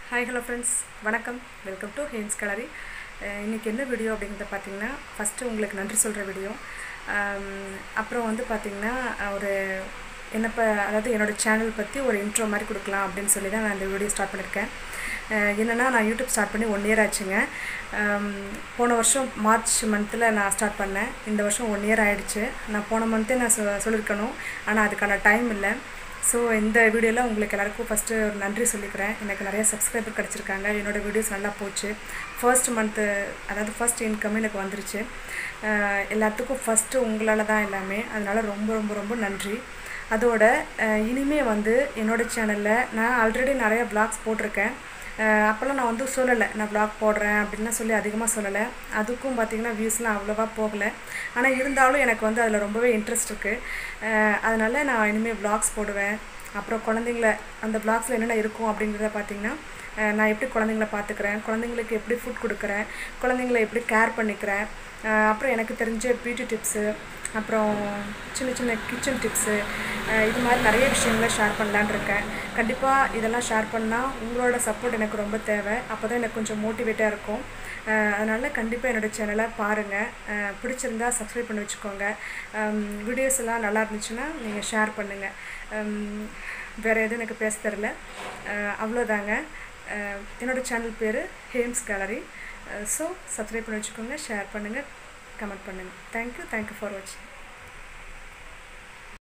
hi hello friends வணக்கம் welcome to hands gallery இன்றைக்கி என்ன வீடியோ அப்படிங்கிறத பார்த்தீங்கன்னா ஃபஸ்ட்டு உங்களுக்கு நன்றி சொல்கிற வீடியோ அப்புறம் வந்து பார்த்திங்கன்னா ஒரு என்னப்போ அதாவது என்னோடய சேனல் பற்றி ஒரு இன்ட்ரோ மாதிரி கொடுக்கலாம் அப்படின்னு சொல்லி தான் நான் இந்த வீடியோ ஸ்டார்ட் பண்ணியிருக்கேன் என்னென்னா நான் யூடியூப் ஸ்டார்ட் பண்ணி ஒன் இயர் ஆச்சுங்க போன வருஷம் மார்ச் மந்தில் நான் ஸ்டார்ட் பண்ணேன் இந்த வருஷம் ஒன் இயர் ஆகிடுச்சு நான் போன மந்த்தே நான் சொ சொல்லியிருக்கணும் ஆனால் அதுக்கான டைம் இல்லை ஸோ இந்த வீடியோவில் உங்களுக்கு எல்லாருக்கும் ஃபஸ்ட்டு ஒரு நன்றி சொல்லிக்கிறேன் எனக்கு நிறைய சப்ஸ்கிரைபர் கிடச்சிருக்காங்க என்னோடய வீடியோஸ் நல்லா போச்சு ஃபர்ஸ்ட் மந்த்து அதாவது ஃபர்ஸ்ட் இன்கம் எனக்கு வந்துருச்சு எல்லாத்துக்கும் ஃபஸ்ட்டு உங்களால் தான் எல்லாமே அதனால் ரொம்ப ரொம்ப ரொம்ப நன்றி அதோட இனிமே வந்து என்னோடய சேனலில் நான் ஆல்ரெடி நிறைய வ்ளாக்ஸ் போட்டிருக்கேன் அப்போல்லாம் நான் வந்து சொல்லலை நான் ப்ளாக் போடுறேன் அப்படின்லாம் சொல்லி அதிகமாக சொல்லலை அதுக்கும் பார்த்திங்கன்னா வியூஸ்லாம் அவ்வளோவா போகலை ஆனால் இருந்தாலும் எனக்கு வந்து அதில் ரொம்பவே இன்ட்ரெஸ்ட் இருக்குது அதனால் நான் இனிமேல் வ்ளாக்ஸ் போடுவேன் அப்புறம் குழந்தைங்கள அந்த வ்ளாக்ஸில் என்னென்ன இருக்கும் அப்படிங்கிறத பார்த்திங்கன்னா நான் எப்படி குழந்தைங்கள பார்த்துக்கிறேன் குழந்தைங்களுக்கு எப்படி ஃபுட் கொடுக்குறேன் குழந்தைங்கள எப்படி கேர் பண்ணிக்கிறேன் அப்புறம் எனக்கு தெரிஞ்ச பியூட்டி டிப்ஸு அப்புறம் சின்ன சின்ன கிச்சன் டிப்ஸு இது மாதிரி நிறைய விஷயங்களை ஷேர் பண்ணலான் இருக்கேன் கண்டிப்பாக இதெல்லாம் ஷேர் பண்ணால் உங்களோட சப்போர்ட் எனக்கு ரொம்ப தேவை அப்போ தான் எனக்கு கொஞ்சம் மோட்டிவேட்டாக இருக்கும் அதனால் கண்டிப்பாக என்னோடய சேனலை பாருங்கள் பிடிச்சிருந்தா சப்ஸ்கிரைப் பண்ணி வச்சுக்கோங்க வீடியோஸ் எல்லாம் நல்லா இருந்துச்சுன்னா நீங்கள் ஷேர் பண்ணுங்கள் வேறு எதுவும் எனக்கு பேச தெரில அவ்வளோதாங்க என்னோடய சேனல் பேர் ஹேம்ஸ் கேலரி ஸோ சப்ஸ்கிரைப் பண்ணி வச்சுக்கோங்க ஷேர் பண்ணுங்கள் கமெண்ட் பண்ணுங்கள் தேங்க்யூ தேங்க்யூ ஃபார் வாட்சிங்